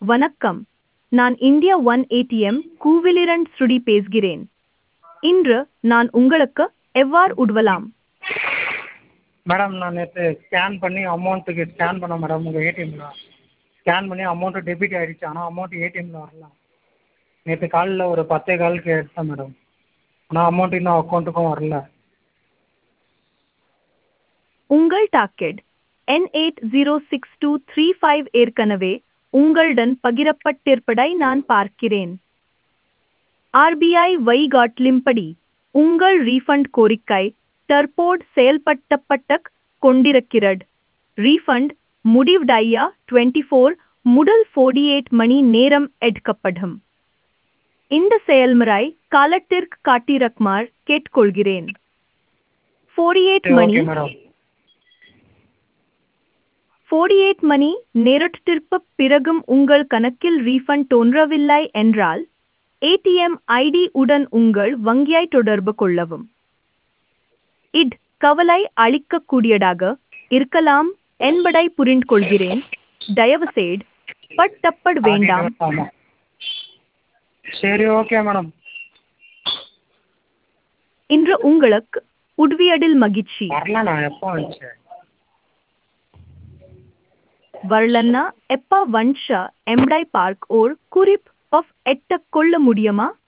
வணக்கம் நான் India one ATM கூவிலிரண்ட் ஸ்ருடி பேசுகிறேன் இன்று நான் உங்களுக்கு எவ்வாறு உதவலாம் மேடம் நான் நேற்று ஸ்கேன் பண்ணி அமௌண்ட்டுக்கு ஸ்கேன் பண்ணேன் மேடம் உங்கள் ஏடிஎம்மில் ஸ்கேன் பண்ணி அமௌண்ட்டு டெபிட் ஆகிடுச்சு ஆனால் அமௌண்ட்டு ஏடிஎம்மில் வரல நேற்று காலையில் ஒரு பத்தே காலுக்கு எடுத்தேன் மேடம் ஆனால் அமௌண்ட் இன்னும் அக்கௌண்ட்டுக்கும் வரல உங்கள் docket N eight zero six two three five ஏற்கனவே உங்களுடன் பகிரப்பட்டிருப்பதை நான் பார்க்கிறேன் ஆர்பிஐ வழிகாட்டலின்படி உங்கள் ரீஃபண்ட் கோரிக்கை தற்போது செயல்படுத்தப்பட்டு கொண்டிருக்கிறது ரீஃபண்ட் முடிவடைய டுவெண்ட்டி ஃபோர் முதல் ஃபோர்டி எயிட் மணி நேரம் எடுக்கப்படும் இந்த செயல்முறை காலத்திற்கு காட்டிரக்குமாறு கேட்டுக்கொள்கிறேன் ஃபோர்டி எயிட் சரி மணி ஓகே மேடம் ஃபோர்டி எயிட் மணி நேரத்திற்கு பிறகும் உங்கள் கணக்கில் ரீஃபண்ட் தோன்றவில்லை என்றால் ஏடிஎம் ஐடி உடன் உங்கள் வங்கியை தொடர்பு கொள்ளவும் இட் கவலை அளிக்கக்கூடியதாக இருக்கலாம் என்பதை புரிந்து கொள்கிறேன் தயவுசெய்து பட்டப்பட வேண்டாம் ஆமாம் சரி ஓகே மேடம் இன்று உங்களுக்கு உதவியதில் மகிழ்ச்சி வரல நான் எப்போ வந்துச்சு வரலன்னா எப்ப வன்ஷா எம்டை பார்க் ஓர் குறிப் ஆஃப் எட்ட கொள்ள முடியுமா